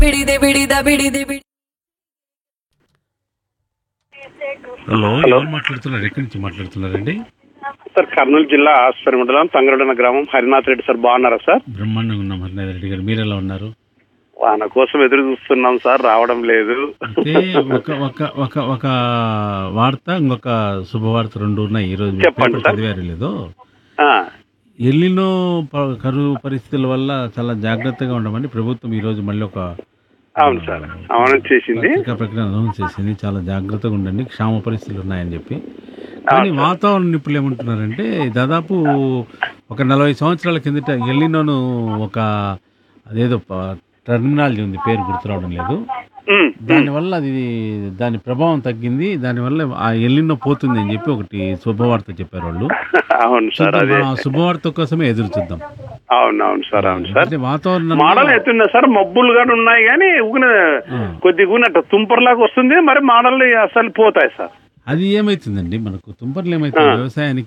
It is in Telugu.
ಬಿಡಿದೆ ಬಿಡಿದ ಬಿಡಿದೆ ಬಿಡಿ హలో హలో. ఎవరు మాట్లాడుతున్నారు ఎక్కడి నుంచి మాట్లాడుతున్నారండి సార్ కర్నూలు జిల్లా ఆస్పరి మండలం తంగరడన గ్రామం హరినాథ్ రెడ్డి సార్ బాగున్నారా సార్ బ్రహ్మాండంగా ఉన్నాం హరినాథ్ రెడ్డి గారు మీరు ఎలా ఉన్నారు వాన కోసం ఎదురు చూస్తున్నాం సార్ రావడం లేదు అయితే ఒక ఒక ఒక ఒక వార్త ఇంకొక శుభవార్త రెండు ఉన్నాయి ఈ రోజు చెప్పండి పేపర్ సార్. చదివారు లేదో ఆ, ఎల్లినో ప- కరువు పరిస్థితుల వల్ల చాలా జాగ్రత్తగా ఉండమని ప్రభుత్వం ఈ రోజు మళ్ళీ ఒక అవును సార్ అవును చేసింది పత్రికా ప్రకటన అనౌన్స్ చేసింది చాలా జాగ్రత్తగా ఉండండి క్షామ పరిస్థితులు ఉన్నాయని చెప్పి కానీ వాతావరణ నిపుణులు ఏమంటున్నారంటే దాదాపు ఒక నలభై సంవత్సరాల కిందట ఎల్లినోను ఒక అదేదో టర్మినాలజీ ఉంది పేరు గుర్తురావడం లేదు ఉమ్, దానివల్ల అది దాని ప్రభావం తగ్గింది దానివల్ల ఆ ఎల్లినో పోతుంది అని చెప్పి ఒకటి శుభవార్త చెప్పారు వాళ్ళు అవును సార్ చూద్దాం, అదే ఆ శుభవార్త కోసమే ఎదురు చూద్దాం అవును అవును సార్ అవును సార్ అంటే వాతావరణం మోడల్ ఎత్తున్నా సార్ మబ్బులు గాని ఉన్నాయి కానీ ఊగిన కొద్దిగా ఊగినట్టు తుంపర్లాగా వస్తుంది మరి మోడల్ అసలు పోతాయి సార్ అది ఏమైతుందండి మనకు తుంపర్లు ఏమైతుంది వ్యవసాయానికి